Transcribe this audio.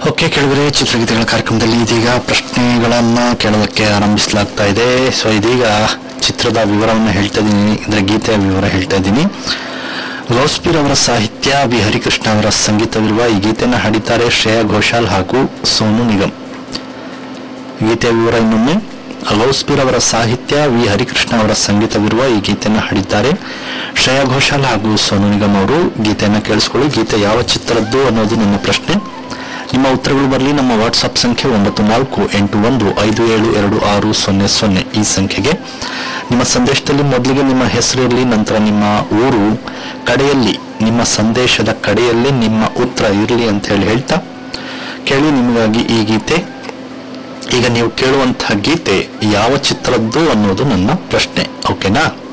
okay ಕೇಳಿದ್ರೆ ಚಿತ್ರಗೀತೆಗಳ ಕಾರ್ಯಕ್ರಮದಲ್ಲಿ ಇದೀಗ ಪ್ರಶ್ನೆಗಳನ್ನ ಕೇಳೋದಕ್ಕೆ ಆರಂಭಿಸಲಾಗ್ತಾ ಇದೆ ಸೊ ಇದೀಗ ಚಿತ್ರದ ವಿವರವನ್ನು ಹೇಳ್ತಾ ಇದ್ದೀನಿ ಅಂದ್ರೆ ಗೀತೆಯ ವಿವರ ಹೇಳ್ತಾ ಇದ್ದೀನಿ ಗೌಸ್ಪೀರ್ ಅವರ ಸಾಹಿತ್ಯ ವಿ ಹರಿಕೃಷ್ಣ ಅವರ ಸಂಗೀತವಿರುವ ಈ ಗೀತೆಯನ್ನು ಹಾಡಿದ್ದಾರೆ ಶ್ರೇಯಾ ಘೋಷಾಲ್ ಹಾಗೂ ಸೋನು ನಿಗಮ್ ಗೀತೆಯ ವಿವರ ಇನ್ನೊಮ್ಮೆ ಗೌಸ್ಪೀರ್ ಅವರ ಸಾಹಿತ್ಯ ವಿ ಹರಿಕೃಷ್ಣ ಅವರ ಸಂಗೀತವಿರುವ ಈ ಗೀತೆಯನ್ನು ಹಾಡಿದ್ದಾರೆ ಶ್ರೇಯಾ ಘೋಷಾಲ್ ಹಾಗೂ ಸೋನು ನಿಗಮ್ ಅವರು ಗೀತೆಯನ್ನು ಕೇಳಿಸ್ಕೊಳ್ಳಿ ಗೀತೆ ಯಾವ ಚಿತ್ರದ್ದು ಅನ್ನೋದು ನನ್ನ ಪ್ರಶ್ನೆ ನಿಮ್ಮ ಉತ್ತರಗಳು ಬರಲಿ ನಮ್ಮ ವಾಟ್ಸಪ್ ಸಂಖ್ಯೆ ಒಂಬತ್ತು ನಾಲ್ಕು ಎಂಟು ಒಂದು ಐದು ಏಳು ಎರಡು ಆರು ಸೊನ್ನೆ ಸೊನ್ನೆ ಈ ಸಂಖ್ಯೆಗೆ ನಿಮ್ಮ ಸಂದೇಶದಲ್ಲಿ ಮೊದಲಿಗೆ ನಿಮ್ಮ ಹೆಸರು ಇರಲಿ ನಂತರ ನಿಮ್ಮ ಊರು ಕಡೆಯಲ್ಲಿ ನಿಮ್ಮ ಸಂದೇಶದ ಕಡೆಯಲ್ಲಿ ನಿಮ್ಮ ಉತ್ತರ ಇರಲಿ ಅಂತ ಹೇಳಿ ಹೇಳ್ತಾ ಕೇಳಿ ನಿಮಗಾಗಿ ಈ ಗೀತೆ ಈಗ ನೀವು ಕೇಳುವಂತಹ ಗೀತೆ ಯಾವ ಚಿತ್ರದ್ದು ಅನ್ನೋದು ನನ್ನ ಪ್ರಶ್ನೆ ಓಕೆನಾ